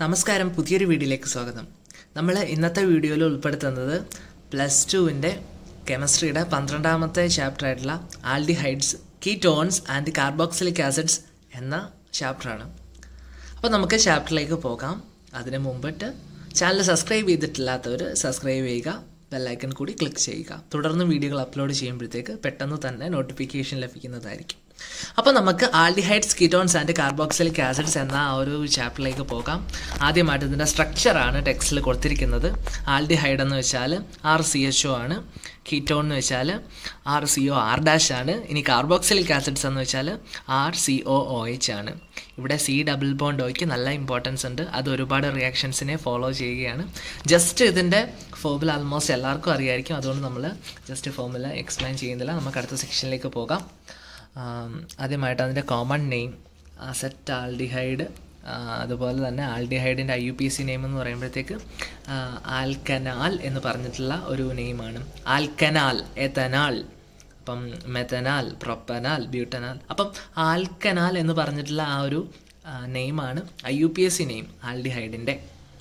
നമസ്കാരം പുതിയൊരു വീഡിയോയിലേക്ക് സ്വാഗതം നമ്മൾ ഇന്നത്തെ വീഡിയോയിൽ ഉൾപ്പെടുത്തുന്നത് പ്ലസ് ടുവിൻ്റെ കെമിസ്ട്രിയുടെ പന്ത്രണ്ടാമത്തെ ചാപ്റ്റർ ആയിട്ടുള്ള aldehydes ketones and carboxylic acids എന്ന ചാപ്റ്ററാണ് അപ്പോൾ നമുക്ക് ചാപ്റ്ററിലേക്ക് പോകാം അതിന് മുമ്പിട്ട് ചാനൽ സബ്സ്ക്രൈബ് ചെയ്തിട്ടില്ലാത്തവർ സബ്സ്ക്രൈബ് ചെയ്യുക ബെല്ലൈക്കൺ കൂടി ക്ലിക്ക് ചെയ്യുക തുടർന്ന് വീഡിയോകൾ അപ്ലോഡ് ചെയ്യുമ്പോഴത്തേക്ക് പെട്ടെന്ന് തന്നെ നോട്ടിഫിക്കേഷൻ ലഭിക്കുന്നതായിരിക്കും അപ്പോൾ നമുക്ക് aldehydes ketones and carboxylic acids എന്ന ആ ഒരു ചാപ്റ്ററിലേക്ക് പോകാം ആദ്യമായിട്ട് ഇതിൻ്റെ സ്ട്രക്ചറാണ് ടെക്സ്റ്റിൽ കൊടുത്തിരിക്കുന്നത് ആൽഡിഹൈഡ് എന്ന് വെച്ചാൽ ആർ സി എച്ച് ഒ ആണ് കീറ്റോൺ എന്ന് വെച്ചാൽ R C O R dash ആണ് ഇനി കാർബോക്സിലിക് ആസിഡ്സ് എന്ന് വെച്ചാൽ R C O O H ആണ് ഇവിടെ സി ഡബിൾ ബോണ്ട് ഒയ്ക്ക് നല്ല ഇമ്പോർട്ടൻസ് ഉണ്ട് അത് ഒരുപാട് റിയാക്ഷൻസിനെ ഫോളോ ചെയ്യുകയാണ് ജസ്റ്റ് ഇതിൻ്റെ ഫോമുല ആൾമോസ്റ്റ് എല്ലാവർക്കും അറിയായിരിക്കും അതുകൊണ്ട് നമ്മൾ ജസ്റ്റ് ഫോമുല എക്സ്പ്ലെയിൻ ചെയ്യുന്നില്ല നമുക്ക് അടുത്ത സെക്ഷനിലേക്ക് പോകാം ആദ്യമായിട്ട് അതിൻ്റെ കോമൺ നെയിം അസെറ്റ് ആൽഡിഹൈഡ് അതുപോലെ തന്നെ ആൽഡിഹൈഡിൻ്റെ I U P C name എന്ന് പറയുമ്പോഴത്തേക്ക് ആൽക്കനാൽ എന്ന് പറഞ്ഞിട്ടുള്ള ഒരു നെയിമാണ് ആൽക്കനാൽ എത്തനാൽ അപ്പം മെത്തനാൽ പ്രൊപ്പനാൽ ബ്യൂട്ടനാൽ അപ്പം ആൽക്കനാൽ എന്ന് പറഞ്ഞിട്ടുള്ള ആ ഒരു നെയിമാണ് I U P S C name ആൽഡിഹൈഡിൻ്റെ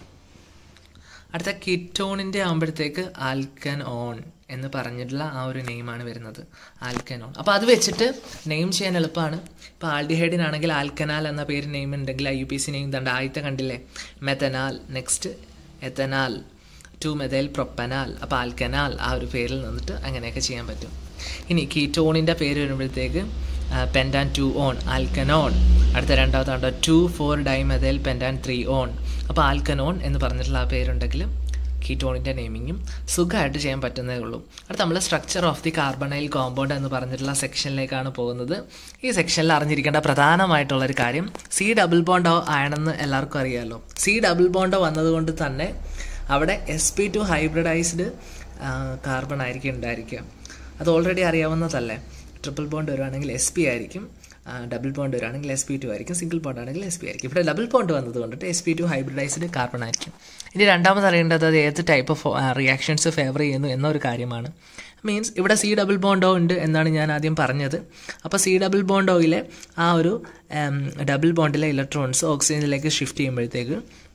അടുത്ത കിറ്റോണിൻ്റെ ആകുമ്പോഴത്തേക്ക് ആൽക്കൻ ഓൺ എന്ന് പറഞ്ഞിട്ടുള്ള ആ ഒരു നെയിമാണ് വരുന്നത് ആൽക്കനോൺ അപ്പോൾ അത് വെച്ചിട്ട് നെയിം ചെയ്യാൻ എളുപ്പമാണ് ഇപ്പോൾ ആൽഡിഹൈഡിനാണെങ്കിൽ ആൽക്കനാൽ എന്ന പേര് നെയിം ഉണ്ടെങ്കിൽ I U P C name തണ്ട ആദ്യത്തെ കണ്ടില്ലേ മെത്തനാൽ നെക്സ്റ്റ് എത്തനാൽ ടു മെതൈൽ പ്രൊപ്പനാൽ അപ്പോൾ ആൽക്കനാൽ ആ ഒരു പേരിൽ നിന്നിട്ട് അങ്ങനെയൊക്കെ ചെയ്യാൻ പറ്റും ഇനി കീറ്റോണിൻ്റെ പേര് വരുമ്പോഴത്തേക്ക് പെൻറ്റാൻ ടു ഓൺ ആൽക്കനോൺ അടുത്ത രണ്ടാമത്തെ കണ്ടോ two four dimethyl pentan three one അപ്പോൾ ആൽക്കനോൺ എന്ന് പറഞ്ഞിട്ടുള്ള ആ പേരുണ്ടെങ്കിൽ കീറ്റോണിൻ്റെ നെയിമിങ്ങും സുഖമായിട്ട് ചെയ്യാൻ പറ്റുന്നതേ ഉള്ളൂ അടുത്ത നമ്മൾ structure of the carbonyl compound എന്ന് പറഞ്ഞിട്ടുള്ള സെക്ഷനിലേക്കാണ് പോകുന്നത് ഈ സെക്ഷനിൽ അറിഞ്ഞിരിക്കേണ്ട പ്രധാനമായിട്ടുള്ളൊരു കാര്യം സി ഡബിൾ ബോണ്ടോ ആണെന്ന് എല്ലാവർക്കും അറിയാമല്ലോ സി ഡബിൾ ബോണ്ടോ വന്നതുകൊണ്ട് തന്നെ അവിടെ S P two hybridized carbon ആയിരിക്കും ഉണ്ടായിരിക്കുക അത് ഓൾറെഡി അറിയാവുന്നതല്ലേ ട്രിപ്പിൾ ബോണ്ട് വരുവാണെങ്കിൽ എസ് പി ആയിരിക്കും ഡബിൾ ബോണ്ട് വരുവാണെങ്കിൽ എസ് പി ടു ആയിരിക്കും സിംഗിൾ ബോണ്ട് ആണെങ്കിൽ എസ് പി ആയിരിക്കും ഇവിടെ ഡബിൾ ബോണ്ട് വന്നത് കൊണ്ടിട്ട് S P two hybridized carbon ആയിരിക്കും ഇനി രണ്ടാമത് അറിയേണ്ടത് അത് ഏത് ടൈപ്പ് ഓഫ് റിയാക്ഷൻസ് ഫേവർ ചെയ്യുന്നു എന്നൊരു കാര്യമാണ് മീൻസ് ഇവിടെ സി ഡബിൾ ബോണ്ടോ ഉണ്ട് എന്നാണ് ഞാൻ ആദ്യം പറഞ്ഞത് അപ്പോൾ സി ഡബിൾ ബോണ്ടോയിലെ ആ ഒരു ഡബിൾ ബോണ്ടിലെ ഇലക്ട്രോൺസ് ഓക്സിജനിലേക്ക് ഷിഫ്റ്റ് ചെയ്യുമ്പോഴത്തേക്ക്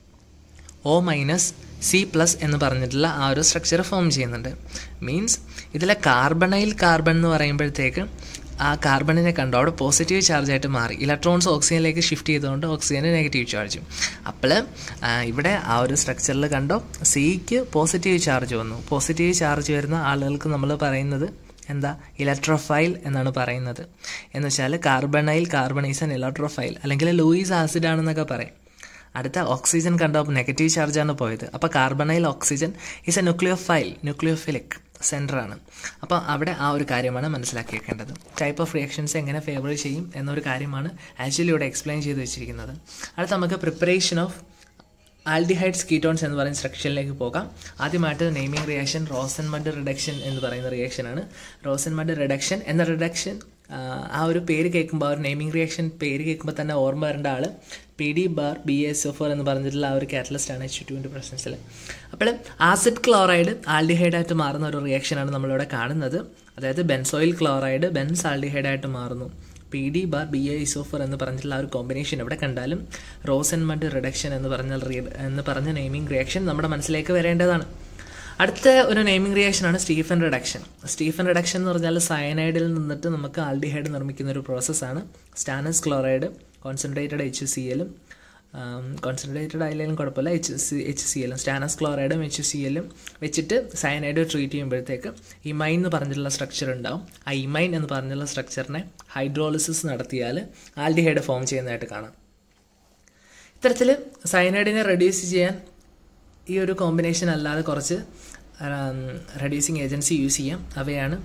ഒ മൈനസ് സി പ്ലസ് എന്ന് പറഞ്ഞിട്ടുള്ള ആ ഒരു സ്ട്രക്ചർ ഫോം ചെയ്യുന്നുണ്ട് മീൻസ് ഇതിലെ കാർബണൈൽ കാർബൺ എന്ന് പറയുമ്പോഴത്തേക്ക് ആ കാർബണിനെ കണ്ടോ അവിടെ പോസിറ്റീവ് ചാർജ് ആയിട്ട് മാറി ഇലക്ട്രോൺസ് ഓക്സിജനിലേക്ക് ഷിഫ്റ്റ് ചെയ്തുകൊണ്ട് ഓക്സിജന് നെഗറ്റീവ് ചാർജും അപ്പോൾ ഇവിടെ ആ ഒരു സ്ട്രക്ചറിൽ കണ്ടോ സിക്ക് പോസിറ്റീവ് ചാർജ് വന്നു പോസിറ്റീവ് ചാർജ് വരുന്ന ആളുകൾക്ക് നമ്മൾ പറയുന്നത് എന്താ ഇലക്ട്രോഫൈൽ എന്നാണ് പറയുന്നത് എന്ന് വെച്ചാൽ കാർബണൈൽ കാർബണൈസൻ ഇലക്ട്രോഫൈൽ അല്ലെങ്കിൽ ലൂയിസ് ആസിഡ് ആണെന്നൊക്കെ പറയും അടുത്ത ഓക്സിജൻ കണ്ടപ്പോൾ നെഗറ്റീവ് ചാർജാണ് പോയത് അപ്പോൾ carbonyl oxygen is a nucleophile nucleophilic സെൻറ്ററാണ് അപ്പോൾ അവിടെ ആ ഒരു കാര്യമാണ് മനസ്സിലാക്കിയേക്കേണ്ടത് ടൈപ്പ് ഓഫ് റിയാക്ഷൻസ് എങ്ങനെ ഫേവർ ചെയ്യും എന്നൊരു കാര്യമാണ് ആക്ച്വലി ഇവിടെ എക്സ്പ്ലെയിൻ ചെയ്ത് വെച്ചിരിക്കുന്നത് അടുത്ത നമുക്ക് പ്രിപ്പറേഷൻ ഓഫ് ആൽഡിഹൈഡ്സ് കീറ്റോൺസ് എന്ന് പറയുന്ന സ്ട്രക്ചറിലേക്ക് പോകാം ആദ്യമായിട്ട് naming reaction Rosenmund reduction എന്ന് പറയുന്ന റിയാക്ഷനാണ് റോസൻ മഡ് റിഡക്ഷൻ എന്ന റിഡക്ഷൻ ആ ഒരു പേര് കേൾക്കുമ്പോൾ ആ ഒരു നെയ്മിംഗ് റിയാക്ഷൻ പേര് കേൾക്കുമ്പോൾ തന്നെ ഓർമ്മ വരേണ്ട ആൾ P D bar B S F എന്ന് പറഞ്ഞിട്ടുള്ള ആ ഒരു കാറ്റലിസ്റ്റ് ആണ് എച്ച് ടുവിൻ്റെ പ്രസൻസിൽ അപ്പോൾ ആസിഡ് ക്ലോറൈഡ് ആൽഡിഹൈഡായിട്ട് മാറുന്ന ഒരു റിയാക്ഷനാണ് നമ്മളിവിടെ കാണുന്നത് അതായത് ബെൻസോയിൽ ക്ലോറൈഡ് ബെൻസ് ആൽഡിഹൈഡായിട്ട് മാറുന്നു P D bar B A ഇസോഫർ എന്ന് പറഞ്ഞിട്ടുള്ള ആ ഒരു കോമ്പിനേഷൻ എവിടെ കണ്ടാലും റോസൻ മഡ് റിഡക്ഷൻ എന്ന് പറഞ്ഞ എന്ന് പറഞ്ഞ നെയ്മിംഗ് റിയാക്ഷൻ നമ്മുടെ മനസ്സിലേക്ക് വരേണ്ടതാണ് അടുത്ത ഒരു നെയ്മിംഗ് റിയാക്ഷനാണ് സ്റ്റീഫൻ റിഡക്ഷൻ സ്റ്റീഫൻ റിഡക്ഷൻ എന്ന് പറഞ്ഞാൽ സയനൈഡിൽ നിന്നിട്ട് നമുക്ക് ആൽഡിഹൈഡ് നിർമ്മിക്കുന്ന ഒരു പ്രോസസ്സാണ് stannous chloride concentrated H C എല്ലും കോൺസെൻട്രേറ്റഡ് ആയില്ലെങ്കിലും കുഴപ്പമില്ല എച്ച് സി എച്ച് സി എല്ലും സ്റ്റാനസ് ക്ലോറൈഡും എച്ച് സി എല്ലും വെച്ചിട്ട് സയനൈഡ് ട്രീറ്റ് ചെയ്യുമ്പോഴത്തേക്ക് ഇമൈൻ എന്ന് പറഞ്ഞിട്ടുള്ള സ്ട്രക്ചർ ഉണ്ടാവും ആ ഇമൈൻ എന്ന് പറഞ്ഞിട്ടുള്ള സ്ട്രക്ചറിനെ ഹൈഡ്രോളിസിസ് നടത്തിയാൽ ആൽഡിഹൈഡ് ഫോം ചെയ്യുന്നതായിട്ട് കാണാം ഇത്തരത്തിൽ സയനൈഡിനെ റെഡ്യൂസ് ചെയ്യാൻ ഈ ഒരു കോമ്പിനേഷൻ അല്ലാതെ കുറച്ച് റെഡ്യൂസിങ് ഏജൻസി യൂസ് ചെയ്യാം അവയാണ്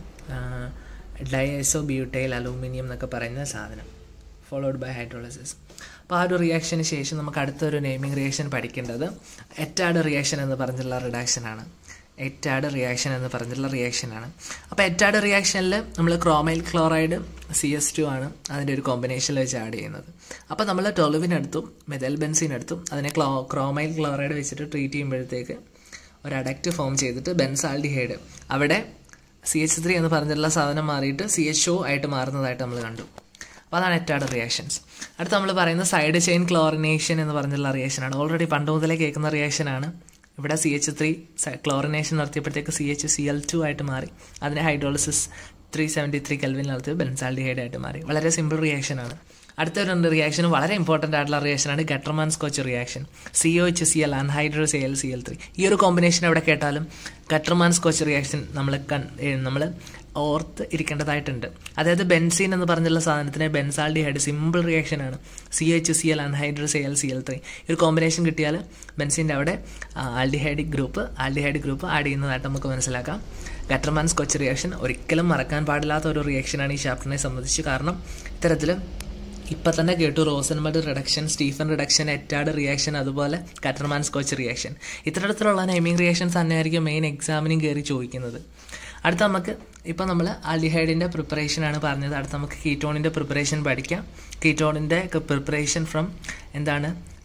ഡയസോ ബ്യൂട്ടൈൽ അലൂമിനിയം എന്നൊക്കെ പറയുന്ന സാധനം ഫോളോഡ് ബൈ ഹൈഡ്രോളിസിസ് അപ്പോൾ ആ ഒരു റിയാക്ഷന് ശേഷം നമുക്ക് അടുത്തൊരു നെയിമിംഗ് റിയാക്ഷൻ പഠിക്കേണ്ടത് എറ്റാഡ് റിയാക്ഷൻ എന്ന് പറഞ്ഞിട്ടുള്ള റിഡക്ഷനാണ് എറ്റാഡ് റിയാക്ഷൻ എന്ന് പറഞ്ഞിട്ടുള്ള റിയാക്ഷനാണ് അപ്പോൾ എറ്റാഡ് റിയാക്ഷനിൽ നമ്മൾ chromyl chloride C S two ആണ് അതിൻ്റെ ഒരു കോമ്പിനേഷനിൽ വെച്ച് ആഡ് ചെയ്യുന്നത് അപ്പോൾ നമ്മൾ ടൊളുവിനെടുത്തും മെതൽ ബെൻസിനെടുത്തും അതിനെ ക്ലോ ക്രോമൈൽ ക്ലോറൈഡ് വെച്ചിട്ട് ട്രീറ്റ് ചെയ്യുമ്പോഴത്തേക്ക് ഒരു അഡക്റ്റ് ഫോം ചെയ്തിട്ട് ബെൻസാൾഡിഹൈഡ് അവിടെ സി എച്ച് ത്രീ എന്ന് പറഞ്ഞിട്ടുള്ള സാധനം മാറിയിട്ട് സി എച്ച് ഒ ആയിട്ട് മാറുന്നതായിട്ട് നമ്മൾ കണ്ടു അപ്പോൾ അതാണ് എറ്റാഡ് റിയാക്ഷൻസ് അടുത്ത് നമ്മൾ പറയുന്ന സൈഡ് ചെയിൻ ക്ലോറിനേഷൻ എന്ന് പറഞ്ഞുള്ള റിയാക്ഷനാണ് ഓൾറെഡി പണ്ട് മുതലേ കേൾക്കുന്ന റിയാക്ഷനാണ് ഇവിടെ സി എച്ച് ത്രീ ക്ലോറിനേഷൻ നടത്തിയപ്പോഴത്തേക്ക് C H C L two ആയിട്ട് മാറി അതിനെ hydrolysis three seventy three kelvin നടത്തിയത് ബെൻസാൽഡിഹൈഡ് ആയിട്ട് മാറി വളരെ സിമ്പിൾ റിയാക്ഷനാണ് അടുത്ത ഒരു റിയാക്ഷൻ വളരെ ഇമ്പോർട്ടൻ്റ് ആയിട്ടുള്ള റിയാക്ഷനാണ് Gattermann Koch reaction C O H C L anhydro C L C L three ഈ ഒരു കോമ്പിനേഷൻ എവിടെ കേട്ടാലും ഗട്ടർമാൻ സ്കോച്ച് റിയാക്ഷൻ നമ്മൾ കൺ നമ്മൾ ഓർത്ത് ഇരിക്കേണ്ടതായിട്ടുണ്ട് അതായത് ബെൻസീൻ എന്ന് പറഞ്ഞുള്ള സാധനത്തിന് ബെൻസാൾഡിഹൈഡ് സിമ്പിൾ റിയാക്ഷനാണ് C H C L anhydro C L C L three ഈ ഒരു കോമ്പിനേഷൻ കിട്ടിയാൽ ബെൻസിൻ്റെ അവിടെ aldehydic group aldehyde group add ചെയ്യുന്നതായിട്ട് നമുക്ക് മനസ്സിലാക്കാം ഗട്ടർമാൻ സ്കോച്ച് റിയാക്ഷൻ ഒരിക്കലും മറക്കാൻ പാടില്ലാത്ത ഒരു റിയാക്ഷനാണ് ഈ ചാപ്റ്ററിനെ സംബന്ധിച്ച് കാരണം ഇത്തരത്തിൽ ഇപ്പം തന്നെ കേട്ടു റോസൻബർഡ് റിഡക്ഷൻ സ്റ്റീഫൻ റിഡക്ഷൻ എറ്റാഡ് റിയാക്ഷൻ അതുപോലെ കറ്റർമാൻ സ്കോച്ച് റിയാക്ഷൻ ഇത്തരത്തിലുള്ള നെയിമിംഗ് റിയാക്ഷൻസ് തന്നെയായിരിക്കും മെയിൻ എക്സാമിനും കയറി ചോദിക്കുന്നത് അടുത്ത നമുക്ക് ഇപ്പം നമ്മൾ ആൽഡിഹൈഡിൻ്റെ പ്രിപ്പറേഷനാണ് പറഞ്ഞത് അടുത്ത നമുക്ക് കീറ്റോണിൻ്റെ പ്രിപ്പറേഷൻ പഠിക്കാം കീറ്റോണിൻ്റെ പ്രിപ്പറേഷൻ ഫ്രം എന്താണ്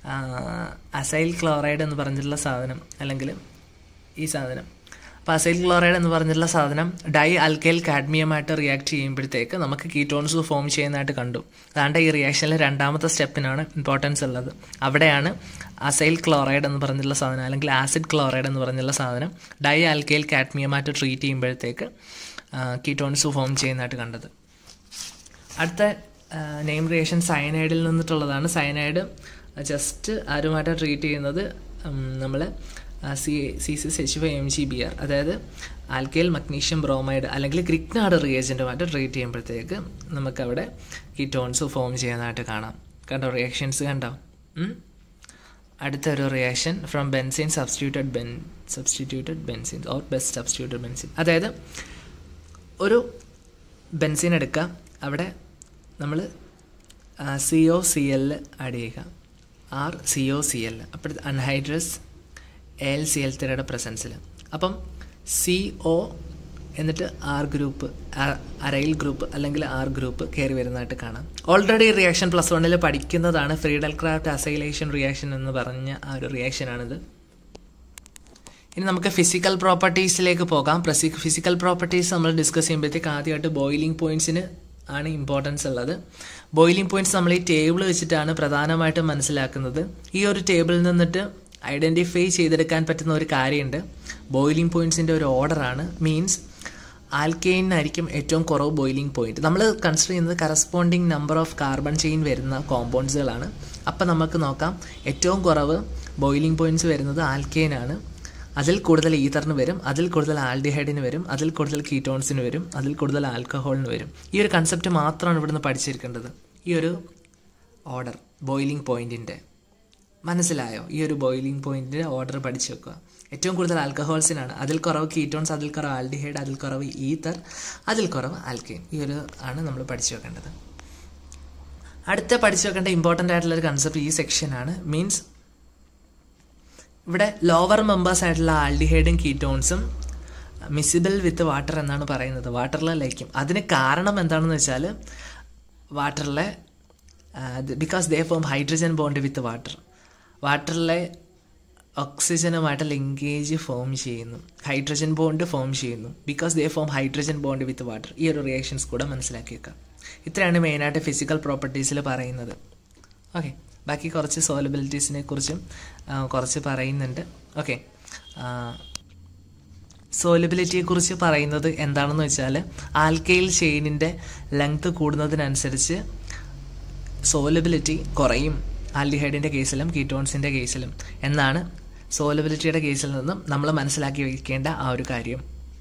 അസൈൽ ക്ലോറൈഡ് എന്ന് പറഞ്ഞിട്ടുള്ള സാധനം അല്ലെങ്കിൽ ഈ സാധനം അപ്പോൾ അസൈൽ ക്ലോറൈഡ് എന്ന് പറഞ്ഞിട്ടുള്ള സാധനം ഡൈ അൽക്കൈൽ കാഡ്മിയമായിട്ട് റിയാക്ട് ചെയ്യുമ്പോഴത്തേക്ക് നമുക്ക് കീറ്റോൺസ് ഫോം ചെയ്യുന്നതായിട്ട് കണ്ടു അതാണ്ട് ഈ റിയാക്ഷനിലെ രണ്ടാമത്തെ സ്റ്റെപ്പിനാണ് ഇമ്പോർട്ടൻസ് ഉള്ളത് അവിടെയാണ് അസൈൽ ക്ലോറൈഡ് എന്ന് പറഞ്ഞിട്ടുള്ള സാധനം അല്ലെങ്കിൽ ആസിഡ് ക്ലോറൈഡ് എന്ന് പറഞ്ഞിട്ടുള്ള സാധനം ഡൈ ആൽക്കൈൽ കാഡ്മിയമായിട്ട് ട്രീറ്റ് ചെയ്യുമ്പോഴത്തേക്ക് കീറ്റോൺസ് ഫോം ചെയ്യുന്നതായിട്ട് കണ്ടത് അടുത്ത നെയിം റിയേഷൻ സയനൈഡിൽ നിന്നിട്ടുള്ളതാണ് സയനൈഡ് ജസ്റ്റ് ആരുമായിട്ട് ട്രീറ്റ് ചെയ്യുന്നത് നമ്മൾ C C C H five M G B R അതായത് ആൽക്കൈൽ മഗ്നീഷ്യം ബ്രോമൈഡ് അല്ലെങ്കിൽ ക്രിക്നാഡ് റിയേജൻറ്റുമായിട്ട് ട്രീറ്റ് ചെയ്യുമ്പോഴത്തേക്ക് നമുക്കവിടെ കീറ്റോൺസ് ഫോം ചെയ്യുന്നതായിട്ട് കാണാം കണ്ടോ റിയാക്ഷൻസ് കണ്ടോ അടുത്തൊരു reaction from benzene substituted ben substituted benzene or best substituted benzene അതായത് ഒരു ബെൻസിൻ എടുക്കുക അവിടെ നമ്മൾ C O C L add ചെയ്യുക R C O C L അപ്പോൾ അൺഹൈഡ്രസ് എൽ സി എൽ ത്രീയുടെ പ്രസൻസിൽ അപ്പം സി ഒ എന്നിട്ട് ആർ ഗ്രൂപ്പ് അരയിൽ ഗ്രൂപ്പ് അല്ലെങ്കിൽ ആർ ഗ്രൂപ്പ് കയറി വരുന്നതായിട്ട് കാണാം ഓൾറെഡി റിയാക്ഷൻ പ്ലസ് വണ്ണിൽ പഠിക്കുന്നതാണ് ഫ്രീഡൽ ക്രാഫ്റ്റ് അസൈലേഷൻ റിയാക്ഷൻ എന്ന് പറഞ്ഞ ആ ഒരു റിയാക്ഷനാണിത് ഇനി നമുക്ക് ഫിസിക്കൽ പ്രോപ്പർട്ടീസിലേക്ക് പോകാം ഫിസിക്കൽ പ്രോപ്പർട്ടീസ് നമ്മൾ ഡിസ്കസ് ചെയ്യുമ്പോഴത്തേക്ക് ആദ്യമായിട്ട് ബോയിലിംഗ് പോയിന്റ്സിന് ആണ് ഇമ്പോർട്ടൻസ് ഉള്ളത് ബോയിലിംഗ് പോയിന്റ്സ് നമ്മൾ ഈ ടേബിൾ വെച്ചിട്ടാണ് പ്രധാനമായിട്ടും മനസ്സിലാക്കുന്നത് ഈ ഒരു ടേബിളിൽ നിന്നിട്ട് ഐഡൻറ്റിഫൈ ചെയ്തെടുക്കാൻ പറ്റുന്ന ഒരു കാര്യമുണ്ട് ബോയിലിംഗ് പോയിന്റ്സിൻ്റെ ഒരു ഓർഡറാണ് മീൻസ് ആൽക്കെയിനായിരിക്കും ഏറ്റവും കുറവ് ബോയിലിംഗ് പോയിന്റ് നമ്മൾ കൺസിഡർ ചെയ്യുന്നത് corresponding number of carbon chain വരുന്ന കോമ്പൗണ്ട്സുകളാണ് അപ്പം നമുക്ക് നോക്കാം ഏറ്റവും കുറവ് ബോയിലിംഗ് പോയിന്റ്സ് വരുന്നത് ആൽക്കെയിനാണ് അതിൽ കൂടുതൽ ഈതറിന് വരും അതിൽ കൂടുതൽ ആൽഡിഹൈഡിന് വരും അതിൽ കൂടുതൽ കീറ്റോൺസിന് വരും അതിൽ കൂടുതൽ ആൽക്കഹോളിന് വരും ഈ ഒരു കൺസെപ്റ്റ് മാത്രമാണ് ഇവിടുന്ന് പഠിച്ചിരിക്കേണ്ടത് ഈ ഒരു ഓർഡർ ബോയിലിംഗ് പോയിന്റിൻ്റെ മനസ്സിലായോ ഈ ഒരു ബോയിലിംഗ് പോയിന്റിൻ്റെ ഓർഡർ പഠിച്ചു വെക്കുക ഏറ്റവും കൂടുതൽ ആൽക്കഹോൾസിനാണ് അതിൽ കുറവ് കീറ്റോൺസ് അതിൽ കുറവ് ആൽഡിഹൈഡ് അതിൽ കുറവ് ഈതർ അതിൽ കുറവ് ആൽക്കെയിൻ ഈ ഒരു ആണ് നമ്മൾ പഠിച്ചു വെക്കേണ്ടത് അടുത്ത പഠിച്ചു വെക്കേണ്ട ഇമ്പോർട്ടൻ്റ് ആയിട്ടുള്ള ഒരു കൺസെപ്റ്റ് ഈ സെക്ഷനാണ് മീൻസ് ഇവിടെ ലോവർ മെമ്പേഴ്സ് ആയിട്ടുള്ള ആൽഡിഹൈഡും കീറ്റോൺസും മിസിബിൾ വിത്ത് വാട്ടർ എന്നാണ് പറയുന്നത് വാട്ടറിലെ ലയിക്കും അതിന് കാരണം എന്താണെന്ന് വെച്ചാൽ വാട്ടറിലെ because they form hydrogen bond with water വാട്ടറിലെ ഓക്സിജനുമായിട്ട് ലിങ്കേജ് ഫോം ചെയ്യുന്നു ഹൈഡ്രജൻ ബോണ്ട് ഫോം ചെയ്യുന്നു because they form hydrogen bond with water ഈ ഒരു റിയാക്ഷൻസ് കൂടെ മനസ്സിലാക്കി വെക്കാം ഇത്രയാണ് മെയിനായിട്ട് ഫിസിക്കൽ പ്രോപ്പർട്ടീസിൽ പറയുന്നത് ഓക്കെ ബാക്കി കുറച്ച് സോലബിലിറ്റീസിനെ കുറിച്ചും കുറച്ച് പറയുന്നുണ്ട് ഓക്കെ സോലബിലിറ്റിയെക്കുറിച്ച് പറയുന്നത് എന്താണെന്ന് വെച്ചാൽ ആൽക്കൈൽ ചെയിനിൻ്റെ ലെങ്ത് കൂടുന്നതിനനുസരിച്ച് സോലബിലിറ്റി കുറയും ആൽഡിഹൈഡിൻ്റെ കേസിലും കീറ്റോൺസിൻ്റെ കേസിലും എന്നാണ് സോലബിലിറ്റിയുടെ കേസിൽ നിന്നും നമ്മൾ മനസ്സിലാക്കി വയ്ക്കേണ്ട ആ ഒരു കാര്യം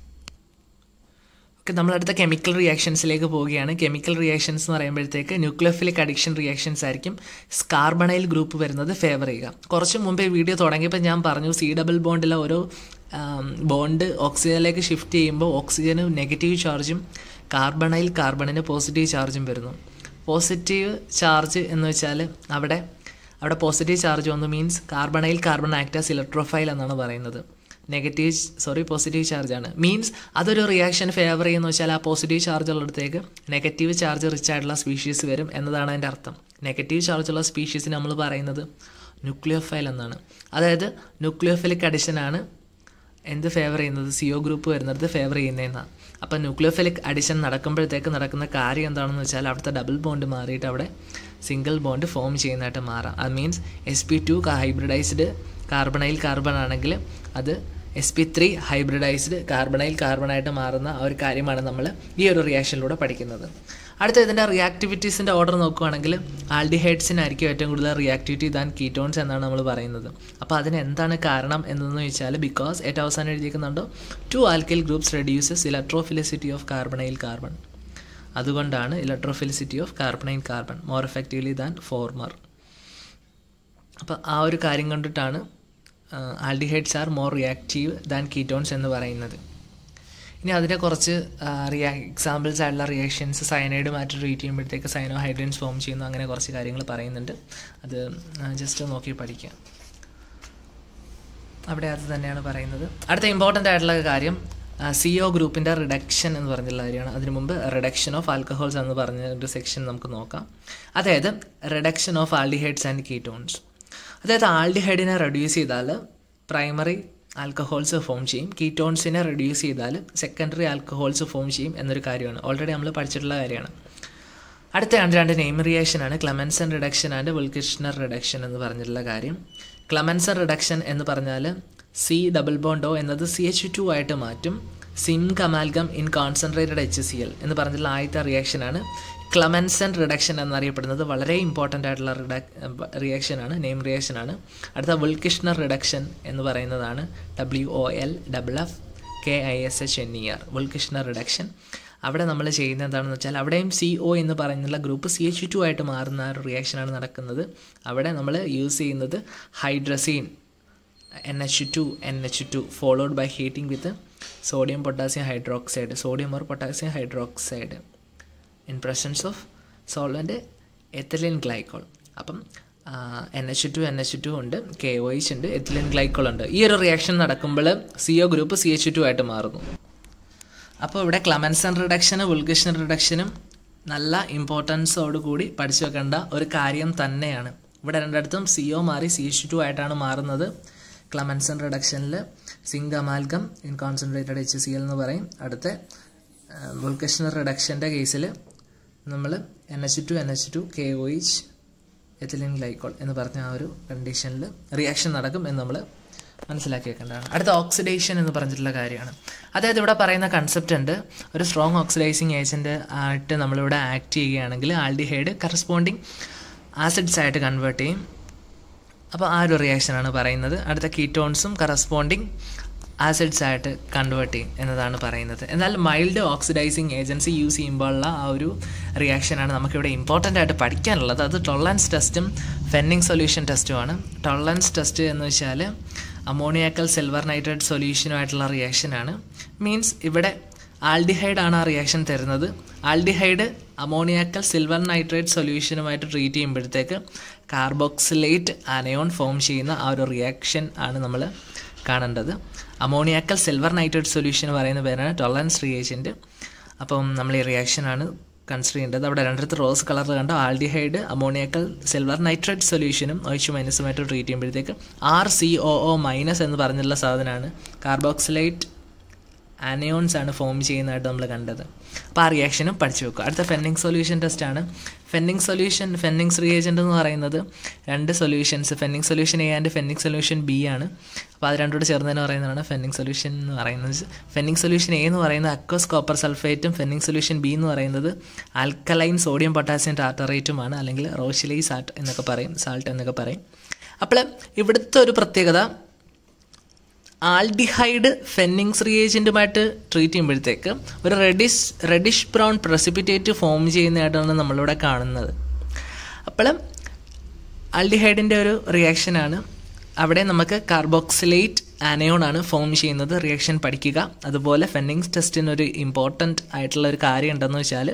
ഓക്കെ നമ്മളടുത്ത കെമിക്കൽ റിയാക്ഷൻസിലേക്ക് പോവുകയാണ് കെമിക്കൽ റിയാക്ഷൻസ് എന്ന് പറയുമ്പോഴത്തേക്ക് ന്യൂക്ലിയോഫിലിക് അഡിക്ഷൻ റിയാക്ഷൻസ് ആയിരിക്കും കാർബണൈൽ ഗ്രൂപ്പ് വരുന്നത് ഫേവർ ചെയ്യുക കുറച്ച് മുമ്പേ വീഡിയോ തുടങ്ങിയപ്പോൾ ഞാൻ പറഞ്ഞു സി ഡബിൾ ബോണ്ടിലെ ഓരോ ബോണ്ട് ഓക്സിജനിലേക്ക് ഷിഫ്റ്റ് ചെയ്യുമ്പോൾ ഓക്സിജന് നെഗറ്റീവ് ചാർജും കാർബണൈൽ കാർബണിന് പോസിറ്റീവ് ചാർജും വരുന്നു പോസിറ്റീവ് ചാർജ് എന്ന് വെച്ചാൽ അവിടെ അവിടെ പോസിറ്റീവ് ചാർജ് വന്നു means carbonyl carbon acts as electrophile എന്നാണ് പറയുന്നത് നെഗറ്റീവ് സോറി പോസിറ്റീവ് ചാർജാണ് മീൻസ് അതൊരു റിയാക്ഷൻ ഫേവർ ചെയ്യുന്ന വെച്ചാൽ ആ പോസിറ്റീവ് ചാർജ് ഉള്ളിടത്തേക്ക് നെഗറ്റീവ് ചാർജ് റിച്ച് ആയിട്ടുള്ള സ്പീഷീസ് വരും എന്നതാണ് അതിൻ്റെ അർത്ഥം നെഗറ്റീവ് ചാർജുള്ള സ്പീഷീസിന് നമ്മൾ പറയുന്നത് ന്യൂക്ലിയോഫൈൽ എന്നാണ് അതായത് ന്യൂക്ലിയോഫിലിക് അഡിഷനാണ് എന്ത് ഫേവർ ചെയ്യുന്നത് സിഒ ഗ്രൂപ്പ് വരുന്നത് ഫേവർ ചെയ്യുന്നതെന്നാണ് അപ്പോൾ ന്യൂക്ലിയോഫിലിക് അഡിഷൻ നടക്കുമ്പോഴത്തേക്ക് നടക്കുന്ന കാര്യം എന്താണെന്ന് വെച്ചാൽ അവിടുത്തെ ഡബിൾ ബോണ്ട് മാറിയിട്ട് അവിടെ സിംഗിൾ ബോണ്ട് ഫോം ചെയ്യുന്നതായിട്ട് മാറാം അത് means S P two hybridized carbonyl carbon ആണെങ്കിൽ അത് S P three hybridized carbonyl കാർബണായിട്ട് മാറുന്ന ആ ഒരു കാര്യമാണ് നമ്മൾ ഈ ഒരു റിയാക്ഷനിലൂടെ പഠിക്കുന്നത് അടുത്ത ഇതിൻ്റെ റിയാക്ടിവിറ്റീസിൻ്റെ ഓർഡർ നോക്കുകയാണെങ്കിൽ ആൽഡിഹൈഡ്സിനായിരിക്കും ഏറ്റവും കൂടുതൽ റിയാക്ടിവിറ്റി ദാൻ കീറ്റോൺസ് എന്നാണ് നമ്മൾ പറയുന്നത് അപ്പോൾ അതിന് എന്താണ് കാരണം എന്നതെന്ന് ചോദിച്ചാൽ ബിക്കോസ് ഏറ്റവും അവസാനം എഴുതിയിരിക്കുന്നുണ്ടോ two alkyl groups reduces electrophilicity of carbonyl carbon അതുകൊണ്ടാണ് electrophilicity of carbonyl carbon more effectively than former അപ്പോൾ ആ ഒരു കാര്യം കൊണ്ടിട്ടാണ് aldehydes are more reactive than ketones എന്ന് പറയുന്നത് ഇനി അതിനെ കുറച്ച് റിയാ എക്സാമ്പിൾസ് ആയിട്ടുള്ള റിയാക്ഷൻസ് സയനൈഡുമായിട്ട് ട്രീറ്റ് ചെയ്യുമ്പോഴത്തേക്ക് സൈനോ ഹൈഡ്രൻസ് ഫോം ചെയ്യുന്നു അങ്ങനെ കുറച്ച് കാര്യങ്ങൾ പറയുന്നുണ്ട് അത് ജസ്റ്റ് നോക്കി പഠിക്കാം അവിടെ അത് തന്നെയാണ് പറയുന്നത് അടുത്ത ഇമ്പോർട്ടൻ്റ് ആയിട്ടുള്ള കാര്യം സി ഒ ഗ്രൂപ്പിൻ്റെ റിഡക്ഷൻ എന്ന് പറഞ്ഞുള്ള കാര്യമാണ് അതിനു മുമ്പ് റിഡക്ഷൻ ഓഫ് ആൽക്കഹോൾസ് എന്ന് പറഞ്ഞ ഒരു സെക്ഷൻ നമുക്ക് നോക്കാം അതായത് reduction of aldehydes and ketones അതായത് ആൽഡിഹൈഡിനെ റെഡ്യൂസ് ചെയ്താൽ പ്രൈമറി ആൽക്കഹോൾസ് ഫോം ചെയ്യും കീറ്റോൺസിനെ റെഡ്യൂസ് ചെയ്താൽ സെക്കൻഡറി ആൽക്കഹോൾസ് ഫോം ചെയ്യും എന്നൊരു കാര്യമാണ് ഓൾറെഡി നമ്മൾ പഠിച്ചിട്ടുള്ള കാര്യമാണ് അടുത്തയാണ് രണ്ട് നെയിം റിയാക്ഷനാണ് Clemmensen reduction and Wolff Kishner reduction എന്ന് പറഞ്ഞിട്ടുള്ള കാര്യം ക്ലമൻസൺ റിഡക്ഷൻ എന്ന് പറഞ്ഞാൽ സി ഡബിൾ ബോണ്ടോ എന്നത് സി എച്ച് ടു ആയിട്ട് മാറ്റും zinc amalgam in concentrated H C L എന്ന് പറഞ്ഞിട്ടുള്ള ആദ്യത്തെ റിയാക്ഷനാണ് ക്ലമൻസൺ റിഡക്ഷൻ എന്നറിയപ്പെടുന്നത് വളരെ ഇമ്പോർട്ടൻ്റ് ആയിട്ടുള്ള റിഡക് റിയാക്ഷനാണ് നെയിം റിയാക്ഷനാണ് അടുത്ത വിൽകിഷ്ണർ റിഡക്ഷൻ എന്ന് പറയുന്നതാണ് W O L double F K I S H N E R Wolff Kishner reduction അവിടെ നമ്മൾ ചെയ്യുന്നത് എന്താണെന്ന് വെച്ചാൽ അവിടെയും സി ഒ എന്ന് പറയുന്നുള്ള ഗ്രൂപ്പ് സി എച്ച് ടു ആയിട്ട് മാറുന്ന ഒരു റിയാക്ഷനാണ് നടക്കുന്നത് അവിടെ നമ്മൾ യൂസ് ചെയ്യുന്നത് hydrazine N H two N H two followed by heating with sodium potassium hydroxide sodium or potassium hydroxide in presence of solvent ethylene glycol അപ്പം N H two N H two ഉണ്ട് K O H ഉണ്ട് ethylene glycol ഉണ്ട് ഈ ഒരു reaction നടക്കുമ്പോൾ C O group C H two ആയിട്ട് മാറുന്നു അപ്പോൾ ഇവിടെ ക്ലമൻസൺ റിഡക്ഷനും ഉൾഗഷൻ റിഡക്ഷനും നല്ല ഇമ്പോർട്ടൻസോട് കൂടി പഠിച്ചു വെക്കേണ്ട ഒരു കാര്യം തന്നെയാണ് ഇവിടെ രണ്ടിടത്തും സി ഒ മാറി സി എച്ച് ടു ആയിട്ടാണ് മാറുന്നത് ക്ലമൻസൺ റിഡക്ഷനിൽ zinc amalgam in concentrated H C L എന്ന് പറയും അടുത്ത വോൾക്കഷണർ റിഡക്ഷൻ്റെ കേസിൽ നമ്മൾ N H two N H two K O H ethylene glycol എന്ന് പറഞ്ഞ ആ ഒരു കണ്ടീഷനിൽ റിയാക്ഷൻ നടക്കും എന്ന് നമ്മൾ മനസ്സിലാക്കി വെക്കേണ്ടതാണ് അടുത്ത ഓക്സിഡേഷൻ എന്ന് പറഞ്ഞിട്ടുള്ള കാര്യമാണ് അതായത് ഇവിടെ പറയുന്ന കൺസെപ്റ്റ് ഉണ്ട് ഒരു സ്ട്രോങ് ഓക്സിഡൈസിങ് ഏജൻറ്റ് ആയിട്ട് നമ്മളിവിടെ ആക്ട് ചെയ്യുകയാണെങ്കിൽ ആൽഡിഹൈഡ് കറസ്പോണ്ടിങ് ആസിഡ്സ് ആയിട്ട് കൺവേർട്ട് ചെയ്യും അപ്പോൾ ആ ഒരു റിയാക്ഷനാണ് പറയുന്നത് അടുത്ത കീറ്റോൺസും കറസ്പോണ്ടിങ് ആസിഡ്സ് ആയിട്ട് കൺവേർട്ട് ചെയ്യും എന്നതാണ് പറയുന്നത് എന്നാൽ മൈൽഡ് ഓക്സിഡൈസിങ് ഏജൻസി യൂസ് ചെയ്യുമ്പോഴുള്ള ആ ഒരു റിയാക്ഷനാണ് നമുക്കിവിടെ ഇമ്പോർട്ടൻ്റ് ആയിട്ട് പഠിക്കാനുള്ളത് അത് ടോളറൻസ് ടെസ്റ്റും ഫെന്നിങ് സൊല്യൂഷൻ ടെസ്റ്റുമാണ് ടോളറൻസ് ടെസ്റ്റ് എന്ന് വെച്ചാൽ അമോണിയാക്കൽ സിൽവർ നൈട്രേറ്റ് സൊല്യൂഷനുമായിട്ടുള്ള റിയാക്ഷനാണ് മീൻസ് ഇവിടെ ആൽഡിഹൈഡ് ആണ് ആ റിയാക്ഷൻ തരുന്നത് ആൽഡിഹൈഡ് അമോണിയാക്കൽ സിൽവർ നൈട്രേറ്റ് സൊല്യൂഷനുമായിട്ട് ട്രീറ്റ് ചെയ്യുമ്പോഴത്തേക്ക് കാർബോക്സിലേറ്റ് അനയോൺ ഫോം ചെയ്യുന്ന ആ ഒരു റിയാക്ഷൻ ആണ് നമ്മൾ കാണേണ്ടത് അമോണിയാക്കൽ സിൽവർ നൈട്രേറ്റ് സൊല്യൂഷൻ പറയുന്ന പേരാണ് ടോളറൻസ് റിയേജൻറ്റ് അപ്പം നമ്മൾ ഈ റിയാക്ഷനാണ് കൺസിഡർ ചെയ്യേണ്ടത് അവിടെ രണ്ടിടത്ത് റോസ് കളർ കണ്ടോ ആൽഡിഹൈഡ് അമോണിയാക്കൽ സിൽവർ നൈട്രേറ്റ് സൊല്യൂഷനും ഒഴിച്ച് മൈനസുമായിട്ട് ട്രീറ്റ് ചെയ്യുമ്പോഴത്തേക്ക് R C O O minus എന്ന് പറഞ്ഞിട്ടുള്ള സാധനമാണ് കാർബോക്സിലേറ്റ് ആനയോൺസ് ആണ് ഫോം ചെയ്യുന്നതായിട്ട് നമ്മൾ കണ്ടത് അപ്പോൾ ആ റിയാക്ഷനും പഠിച്ചു വെക്കുക അടുത്ത ഫെന്നിങ് സൊല്യൂഷൻ ടെസ്റ്റാണ് ഫെന്നിങ് സൊല്യൂഷൻ ഫെന്നിങ്സ് റിയേജൻ്റ് എന്ന് പറയുന്നത് രണ്ട് solutions Fehling solution A and Fehling solution B ആണ് അപ്പോൾ അത് രണ്ടോട് ചേർന്നതിന് പറയുന്നതാണ് ഫെന്നിങ് സൊല്യൂഷൻ എന്ന് പറയുന്നത് ഫെന്നിങ് സൊല്യൂഷൻ എ എന്ന് പറയുന്നത് അക്വസ് കോപ്പർ സൾഫേറ്റും ഫെന്നിങ് സൊല്യൂഷൻ ബി എന്ന് പറയുന്നത് ആൽക്കലൈൻ സോഡിയം പൊട്ടാസ്യം ടാർട്ടറേറ്റുമാണ് അല്ലെങ്കിൽ റോഷിലൈ സാൾട്ട് എന്നൊക്കെ പറയും സാൾട്ട് എന്നൊക്കെ പറയും അപ്പോൾ ഇവിടുത്തെ ഒരു പ്രത്യേകത ആൽഡിഹൈഡ് ഫെന്നിങ്സ് റിയേജൻറ്റുമായിട്ട് ട്രീറ്റ് ചെയ്യുമ്പോഴത്തേക്ക് ഒരു reddish reddish brown precipitate form ചെയ്യുന്നതായിട്ടാണ് നമ്മളിവിടെ കാണുന്നത് അപ്പോൾ ആൽഡിഹൈഡിൻ്റെ ഒരു റിയാക്ഷനാണ് അവിടെ നമുക്ക് കാർബോക്സിലേറ്റ് ആനയോൺ ആണ് ഫോം ചെയ്യുന്നത് റിയാക്ഷൻ പഠിക്കുക അതുപോലെ ഫെന്നിങ്സ് ടെസ്റ്റിനൊരു ഇമ്പോർട്ടൻ്റ് ആയിട്ടുള്ള ഒരു കാര്യം ഉണ്ടെന്ന് വെച്ചാൽ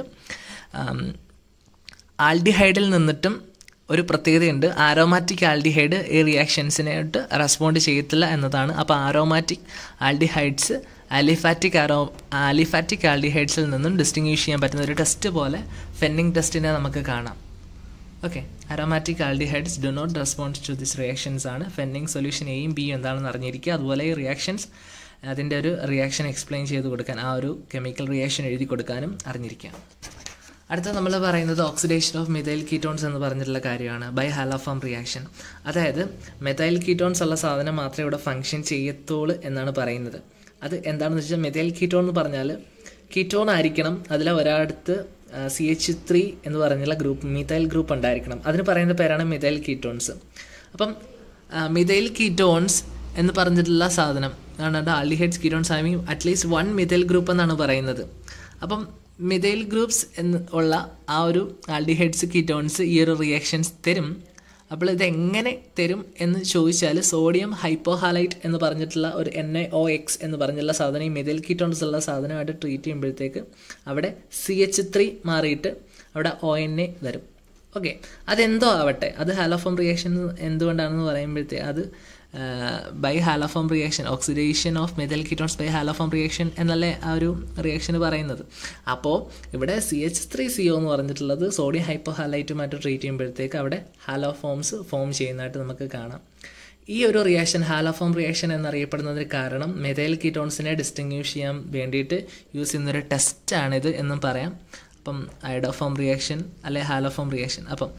ആൽഡിഹൈഡിൽ നിന്നിട്ടും ഒരു പ്രത്യേകതയുണ്ട് ആരോമാറ്റിക് ആൽഡിഹൈഡ് ഈ റിയാക്ഷൻസിനായിട്ട് റെസ്പോണ്ട് ചെയ്യത്തില്ല എന്നതാണ് അപ്പോൾ aromatic aldehydes aliphatic aro aliphatic ആൽഡിഹൈഡ്സിൽ നിന്നും ഡിസ്റ്റിങ്വിഷ് ചെയ്യാൻ പറ്റുന്ന ഒരു ടെസ്റ്റ് പോലെ ഫെന്നിങ് ടെസ്റ്റിനെ നമുക്ക് കാണാം okay aromatic aldehydes do not respond to this reactions ആണ് ഫെന്നിങ് സൊല്യൂഷൻ എയും ബിയും എന്താണെന്ന് അറിഞ്ഞിരിക്കുക അതുപോലെ ഈ റിയാക്ഷൻസ് അതിൻ്റെ ഒരു റിയാക്ഷൻ എക്സ്പ്ലെയിൻ ചെയ്ത് കൊടുക്കാൻ ആ ഒരു കെമിക്കൽ റിയാക്ഷൻ എഴുതി കൊടുക്കാനും അറിഞ്ഞിരിക്കാം അടുത്ത നമ്മൾ പറയുന്നത് ഓക്സിഡേഷൻ ഓഫ് മെഥൈൽ കീറ്റോൺസ് എന്ന് പറഞ്ഞിട്ടുള്ള കാര്യമാണ് ബൈ ഹാലോഫോം റിയാക്ഷൻ അതായത് മെഥൈൽ കീറ്റോൺസ് ഉള്ള സാധനം മാത്രമേ ഇവിടെ ഫങ്ഷൻ ചെയ്യത്തുള്ളൂ എന്നാണ് പറയുന്നത് അത് എന്താണെന്ന് വെച്ചാൽ മെഥൈൽ കീറ്റോൺ എന്ന് പറഞ്ഞാൽ കീറ്റോൺ ആയിരിക്കണം അതിൽ ഒരാടുത്ത് സി എച്ച് ത്രീ എന്ന് പറഞ്ഞുള്ള ഗ്രൂപ്പ് മിഥൈൽ ഗ്രൂപ്പ് ഉണ്ടായിരിക്കണം അതിന് പറയുന്ന പേരാണ് മിഥൈൽ കീറ്റോൺസ് അപ്പം മിഥൈൽ കീറ്റോൺസ് എന്ന് പറഞ്ഞിട്ടുള്ള സാധനം ആണ് aldehydes ketones having at least one methyl group എന്നാണ് പറയുന്നത് അപ്പം മിഥൈൽ ഗ്രൂപ്പ്സ് എന്ന് ഉള്ള ആ ഒരു ആൾഡിഹൈഡ്സ് കീറ്റോൺസ് ഈ ഒരു റിയാക്ഷൻസ് തരും അപ്പോൾ ഇത് എങ്ങനെ തരും എന്ന് ചോദിച്ചാൽ സോഡിയം ഹൈപ്പോഹാലൈറ്റ് എന്ന് പറഞ്ഞിട്ടുള്ള ഒരു എൻ എ ഒ എക്സ് എന്ന് പറഞ്ഞിട്ടുള്ള സാധനം ഈ മെഥൈൽ കീറ്റോൺസ് ഉള്ള സാധനമായിട്ട് ട്രീറ്റ് ചെയ്യുമ്പോഴത്തേക്ക് അവിടെ സി എച്ച് ത്രീ മാറിയിട്ട് അവിടെ ഒ എൻ എ വരും ഓക്കെ അതെന്തോ ആവട്ടെ അത് ഹാലോഫോം റിയാക്ഷൻ എന്തുകൊണ്ടാണെന്ന് പറയുമ്പോഴത്തേ അത് by haloform reaction oxidation of methyl ketones by haloform reaction എന്നല്ലേ ആ ഒരു റിയാക്ഷന് പറയുന്നത് അപ്പോൾ ഇവിടെ C H three C O എന്ന് പറഞ്ഞിട്ടുള്ളത് സോഡിയം ഹൈപ്പോ ഹാലൈറ്റുമായിട്ട് ട്രീറ്റ് ചെയ്യുമ്പോഴത്തേക്ക് അവിടെ ഹാലോഫോംസ് ഫോം ചെയ്യുന്നതായിട്ട് നമുക്ക് കാണാം ഈ ഒരു റിയാക്ഷൻ ഹാലോഫോം റിയാക്ഷൻ എന്നറിയപ്പെടുന്നതിന് കാരണം മെഥൈൽ കീറ്റോൺസിനെ ഡിസ്റ്റിങ്വിഷ് ചെയ്യാൻ വേണ്ടിയിട്ട് യൂസ് ചെയ്യുന്നൊരു ടെസ്റ്റാണിത് എന്നും പറയാം അപ്പം ഐഡോഫോം റിയാക്ഷൻ അല്ലെ ഹാലോഫോം റിയാക്ഷൻ അപ്പം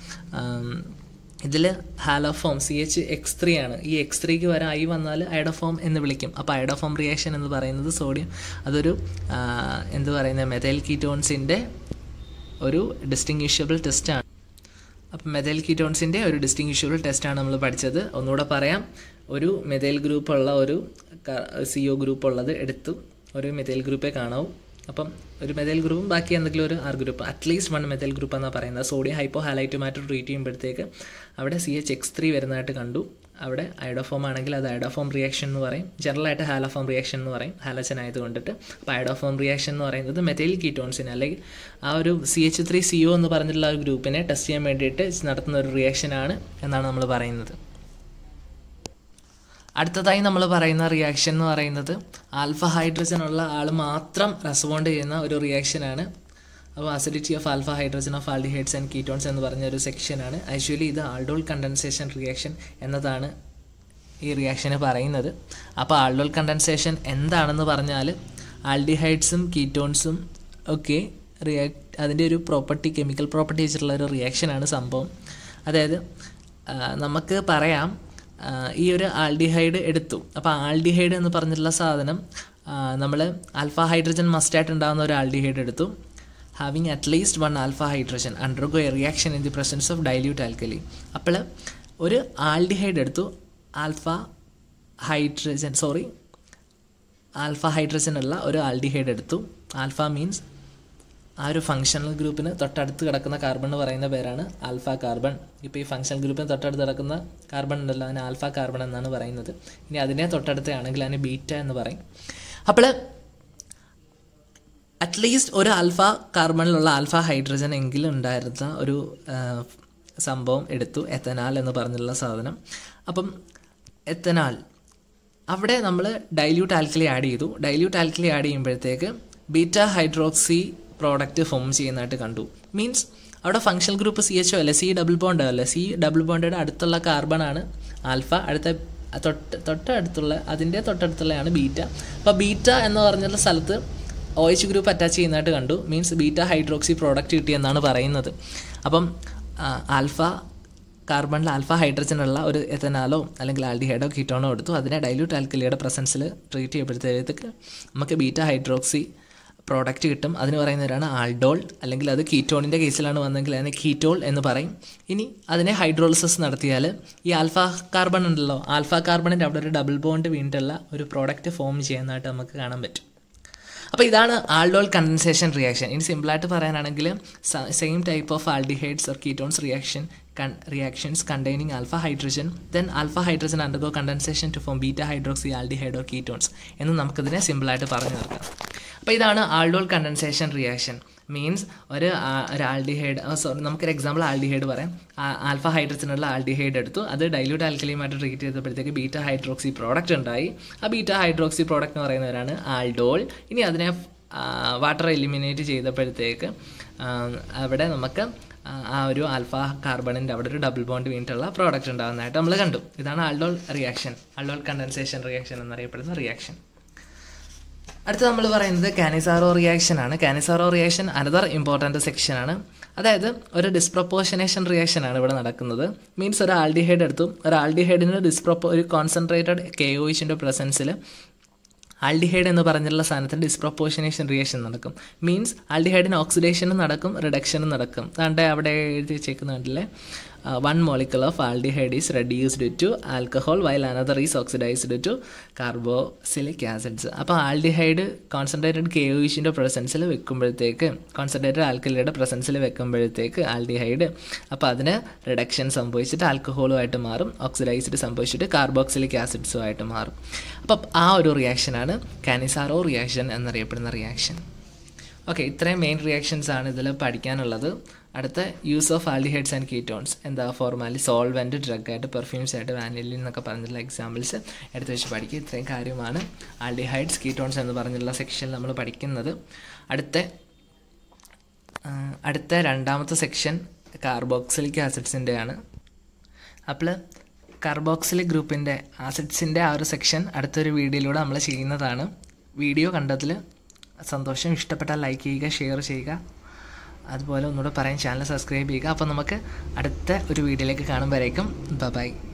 ഇതിൽ haloform C H X three ആണ് ഈ എക്സ് ത്രീക്ക് വരെ ഐ വന്നാൽ ഐഡോഫോം എന്ന് വിളിക്കും അപ്പോൾ ഐഡോഫോം റിയാക്ഷൻ എന്ന് പറയുന്നത് സോഡിയം അതൊരു എന്ത് പറയുന്നത് മെഥൈൽ കീറ്റോൺസിൻ്റെ ഒരു ഡിസ്റ്റിങ്വിഷബിൾ ടെസ്റ്റാണ് അപ്പം മെഥൈൽ കീറ്റോൺസിൻ്റെ ഒരു ഡിസ്റ്റിങ്വിഷബിൾ ടെസ്റ്റാണ് നമ്മൾ പഠിച്ചത് ഒന്നുകൂടെ പറയാം ഒരു മെഥൈൽ ഗ്രൂപ്പ് ഉള്ള ഒരു സി ഒ ഗ്രൂപ്പ് ഉള്ളത് എടുത്തു ഒരു മെഥൈൽ ഗ്രൂപ്പേ കാണാവൂ അപ്പം ഒരു മെഥൈൽ ഗ്രൂപ്പും ബാക്കി എന്തെങ്കിലും ഒരു R group at least one methyl group എന്നാണ് പറയുന്നത് സോഡിയം ഹൈപ്പോ ഹാലൈറ്റുമായിട്ട് ട്രീറ്റ് ചെയ്യുമ്പോഴത്തേക്ക് അവിടെ സി എച്ച് എക്സ് ത്രീ വരുന്നതായിട്ട് കണ്ടു അവിടെ ഐഡോഫോം ആണെങ്കിൽ അത് ഐഡോഫോം റിയാക്ഷൻ എന്ന് പറയും ജനറലായിട്ട് ഹാലോഫോം റിയാക്ഷൻ എന്ന് പറയും ഹാലജൻ ആയതുകൊണ്ടിട്ട് അപ്പോൾ ഐഡോഫോം റിയാക്ഷൻ എന്ന് പറയുന്നത് മെഥൈൽ കീറ്റോൺസിന് അല്ലെങ്കിൽ ആ ഒരു C H three C O എന്ന് പറഞ്ഞിട്ടുള്ള ഒരു ഗ്രൂപ്പിനെ ടെസ്റ്റ് ചെയ്യാൻ വേണ്ടിയിട്ട് നടത്തുന്ന ഒരു റിയാക്ഷനാണ് എന്നാണ് നമ്മൾ പറയുന്നത് അടുത്തതായി നമ്മൾ പറയുന്ന റിയാക്ഷൻ എന്ന് പറയുന്നത് ആൽഫ ഹൈഡ്രജൻ ഉള്ള ആൾ മാത്രം റെസ്പോണ്ട് ചെയ്യുന്ന ഒരു റിയാക്ഷനാണ് അപ്പോൾ acidity of alpha hydrogen of aldehydes and ketones എന്ന് പറഞ്ഞ ഒരു സെക്ഷനാണ് ആക്ച്വലി ഇത് ആൾഡോൾ കണ്ടൻസേഷൻ റിയാക്ഷൻ എന്നതാണ് ഈ റിയാക്ഷന് പറയുന്നത് അപ്പോൾ ആൾഡോൾ കണ്ടൻസേഷൻ എന്താണെന്ന് പറഞ്ഞാൽ ആൽഡിഹൈഡ്സും കീറ്റോൺസും ഒക്കെ റിയാക്ട് അതിൻ്റെ ഒരു പ്രോപ്പർട്ടി കെമിക്കൽ പ്രോപ്പർട്ടി വെച്ചിട്ടുള്ള ഒരു റിയാക്ഷനാണ് സംഭവം അതായത് നമുക്ക് പറയാം ഈ ഒരു ആൽഡിഹൈഡ് എടുത്തു അപ്പോൾ ആൽഡിഹൈഡ് എന്ന് പറഞ്ഞിട്ടുള്ള സാധനം നമ്മൾ ആൽഫ ഹൈഡ്രജൻ മസ്റ്റായിട്ട് ഉണ്ടാകുന്ന ഒരു ആൽഡിഹൈഡ് എടുത്തു having at least one alpha hydrogen undergo a reaction in the presence of dilute alkali അപ്പോൾ ഒരു ആൽഡിഹൈഡ് എടുത്തു alpha hydrogen sorry alpha hydrogen ഉള്ള ഒരു ആൽഡിഹൈഡ് എടുത്തു ആൽഫ മീൻസ് ആ ഒരു ഫങ്ഷണൽ ഗ്രൂപ്പിന് തൊട്ടടുത്ത് കിടക്കുന്ന കാർബൺ എന്ന് പറയുന്ന പേരാണ് ആൽഫ കാർബൺ ഇപ്പോൾ ഈ ഫങ്ഷണൽ ഗ്രൂപ്പിന് തൊട്ടടുത്ത് കിടക്കുന്ന കാർബൺ ഉണ്ടല്ലോ അതിന് ആൽഫ കാർബൺ എന്നാണ് പറയുന്നത് ഇനി അതിനെ തൊട്ടടുത്താണെങ്കിൽ അതിന് ബീറ്റ എന്ന് പറയും അപ്പോൾ അറ്റ്ലീസ്റ്റ് ഒരു ആൽഫ കാർബണിലുള്ള ആൽഫ ഹൈഡ്രജൻ എങ്കിലും ഉണ്ടായിരുന്ന ഒരു സംഭവം എടുത്തു എത്തനാൽ എന്ന് പറഞ്ഞുള്ള സാധനം അപ്പം എത്തനാൽ അവിടെ നമ്മൾ ഡൈല്യൂട്ട് ആൽക്കലി ആഡ് ചെയ്തു ഡൈല്യൂട്ട് ആൽക്കലി ആഡ് ചെയ്യുമ്പോഴത്തേക്ക് ബീറ്റ ഹൈഡ്രോക്സി പ്രോഡക്റ്റ് ഫോം ചെയ്യുന്നതായിട്ട് കണ്ടു മീൻസ് അവിടെ functional group C H O അല്ലേ സി ഡബിൾ ബോണ്ട് അല്ലേ സി ഡബിൾ ബോണ്ടയുടെ അടുത്തുള്ള കാർബൺ ആണ് ആൽഫ അടുത്ത തൊട്ട് തൊട്ടടുത്തുള്ള അതിൻ്റെ തൊട്ടടുത്തുള്ളതാണ് ബീറ്റ അപ്പോൾ ബീറ്റ എന്ന് പറഞ്ഞുള്ള സ്ഥലത്ത് ഒ എച്ച് ഗ്രൂപ്പ് അറ്റാച്ച് ചെയ്യുന്നതായിട്ട് കണ്ടു മീൻസ് ബീറ്റ ഹൈഡ്രോക്സി പ്രോഡക്റ്റ് കിട്ടിയെന്നാണ് പറയുന്നത് അപ്പം ആൽഫ കാർബണിൽ ആൽഫ ഹൈഡ്രജനുള്ള ഒരു എത്തനാലോ അല്ലെങ്കിൽ ആൽഡിഹൈഡോ കീറ്റോണോ എടുത്തു അതിനെ ഡൈല്യൂട്ട് ആൽക്കലിയുടെ പ്രസൻസിൽ ട്രീറ്റ് ചെയ്യുമ്പോഴത്തേക്ക് നമുക്ക് ബീറ്റ ഹൈഡ്രോക്സി പ്രോഡക്റ്റ് കിട്ടും അതിന് പറയുന്നവരാണ് ആൾഡോൾ അല്ലെങ്കിൽ അത് കീറ്റോണിൻ്റെ കേസിലാണ് വന്നെങ്കിൽ അതിനെ കീറ്റോൾ എന്ന് പറയും ഇനി അതിനെ ഹൈഡ്രോളിസിസ് നടത്തിയാൽ ഈ ആൽഫ കാർബൺ ഉണ്ടല്ലോ ആൽഫ കാർബണിൻ്റെ അവിടെ ഒരു ഡബിൾ ബോണ്ട് വീണ്ടുള്ള ഒരു പ്രോഡക്റ്റ് ഫോം ചെയ്യുന്നതായിട്ട് നമുക്ക് കാണാൻ പറ്റും അപ്പോൾ ഇതാണ് ആൾഡോൾ കണ്ടൻസേഷൻ റിയാക്ഷൻ ഇനി സിമ്പിളായിട്ട് പറയാനാണെങ്കിൽ same type of aldehydes or ketones reaction reactions containing alpha hydrogen then alpha hydrogen undergo condensation to form beta hydroxy aldehyde or ketones എന്ന് നമുക്കിതിനെ സിമ്പിളായിട്ട് പറഞ്ഞു തീർക്കാം അപ്പോൾ ഇതാണ് ആൾഡോൾ കണ്ടൻസേഷൻ റിയാക്ഷൻ മീൻസ് ഒരു ഒരു ആൽഡിഹൈഡ് സോറി നമുക്കൊരു എക്സാമ്പിൾ ആൽഡിഹൈഡ് പറയാം ആൽഫ ഹൈഡ്രജനുള്ള ആൽഡിഹൈഡ് എടുത്തു അത് ഡൈല്യൂട്ട് ആൽക്കലിയുമായിട്ട് ട്രീറ്റ് ചെയ്തപ്പോഴത്തേക്ക് ബീറ്റ ഹൈഡ്രോക്സി പ്രോഡക്റ്റ് ഉണ്ടായി ആ ബീറ്റ ഹൈഡ്രോക്സി പ്രോഡക്റ്റ് എന്ന് പറയുന്നവരാണ് ആൾഡോൾ ഇനി അതിനെ വാട്ടർ എലിമിനേറ്റ് ചെയ്തപ്പോഴത്തേക്ക് അവിടെ നമുക്ക് ആ ഒരു ആൽഫ കാർബണിൻ്റെ അവിടെ ഒരു ഡബിൾ ബോണ്ട് വീണിട്ടുള്ള പ്രോഡക്റ്റ് ഉണ്ടാകുന്നതായിട്ട് നമ്മൾ കണ്ടു ഇതാണ് aldol reaction aldol condensation reaction എന്നറിയപ്പെടുന്ന റിയാക്ഷൻ അടുത്ത നമ്മൾ പറയുന്നത് കാനിസാറോ റിയാക്ഷൻ ആണ് Cannizzaro reaction another important section ആണ് അതായത് ഒരു ഡിസ്പ്രപ്പോർഷനേഷൻ റിയാക്ഷൻ ആണ് ഇവിടെ നടക്കുന്നത് മീൻസ് ഒരു ആൽഡിഹൈഡ് എടുത്തു ഒരു ആൽഡിഹൈഡിന് ഡിസ്പ്രപ്പോ ഒരു കോൺസെൻട്രേറ്റഡ് കെ ഒയിച്ചിൻ്റെ പ്രസൻസിൽ ആൽഡിഹൈഡ് എന്ന് പറഞ്ഞിട്ടുള്ള സാധനത്തിന് ഡിസ്പ്രപ്പോർഷനേഷൻ റിയാക്ഷൻ നടക്കും മീൻസ് ആൽഡിഹൈഡിന് ഓക്സിഡേഷനും നടക്കും റിഡക്ഷനും നടക്കും അതുകൊണ്ട് അവിടെ എഴുതി വെച്ചേക്കുന്ന കണ്ടില്ലേ one molecule of aldehyde is reduced to alcohol while another is oxidised to carboxylic acids അപ്പോൾ ആൽഡിഹൈഡ് കോൺസെൻട്രേറ്റഡ് കെ ഒയിഷിൻ്റെ പ്രസൻസിൽ വെക്കുമ്പോഴത്തേക്ക് കോൺസെൻട്രേറ്റഡ് ആൽക്കലിയുടെ പ്രസൻസിൽ വെക്കുമ്പോഴത്തേക്ക് ആൽഡിഹൈഡ് അപ്പോൾ അതിന് റിഡക്ഷൻ സംഭവിച്ചിട്ട് ആൽക്കഹോളുമായിട്ട് മാറും ഓക്സിഡൈസ്ഡ് സംഭവിച്ചിട്ട് കാർബോക്സിലിക് ആസിഡ്സുമായിട്ട് മാറും അപ്പം ആ ഒരു റിയാക്ഷനാണ് കാനിസാറോ റിയാക്ഷൻ എന്നറിയപ്പെടുന്ന റിയാക്ഷൻ ഓക്കെ ഇത്രയും മെയിൻ റിയാക്ഷൻസ് ആണ് ഇതിൽ പഠിക്കാനുള്ളത് അടുത്ത use of aldehydes and ketones എന്താ ഫോർമാലി സോൾവെൻറ്റ് ഡ്രഗായിട്ട് പെർഫ്യൂംസ് ആയിട്ട് വാനിലിൻ എന്നൊക്കെ പറഞ്ഞിട്ടുള്ള എക്സാമ്പിൾസ് എടുത്ത് വെച്ച് പഠിക്കുക ഇത്രയും കാര്യമാണ് ആൽഡിഹൈഡ്സ് കീറ്റോൺസ് എന്ന് പറഞ്ഞിട്ടുള്ള സെക്ഷനിൽ നമ്മൾ പഠിക്കുന്നത് അടുത്ത അടുത്ത രണ്ടാമത്തെ സെക്ഷൻ കാർബോക്സിലിക് ആസിഡ്സിൻ്റെയാണ് അപ്പോൾ കാർബോക്സിലിക് ഗ്രൂപ്പിൻ്റെ ആസിഡ്സിൻ്റെ ആ ഒരു സെക്ഷൻ അടുത്തൊരു വീഡിയോയിലൂടെ നമ്മൾ ചെയ്യുന്നതാണ് വീഡിയോ കണ്ടതിൽ സന്തോഷം ഇഷ്ടപ്പെട്ടാൽ ലൈക്ക് ചെയ്യുക ഷെയർ ചെയ്യുക അതുപോലെ ഒന്നുകൂടെ പറയാൻ ചാനൽ സബ്സ്ക്രൈബ് ചെയ്യുക അപ്പോൾ നമുക്ക് അടുത്ത ഒരു വീഡിയോയിലേക്ക് കാണുമ്പോഴേക്കും ബൈ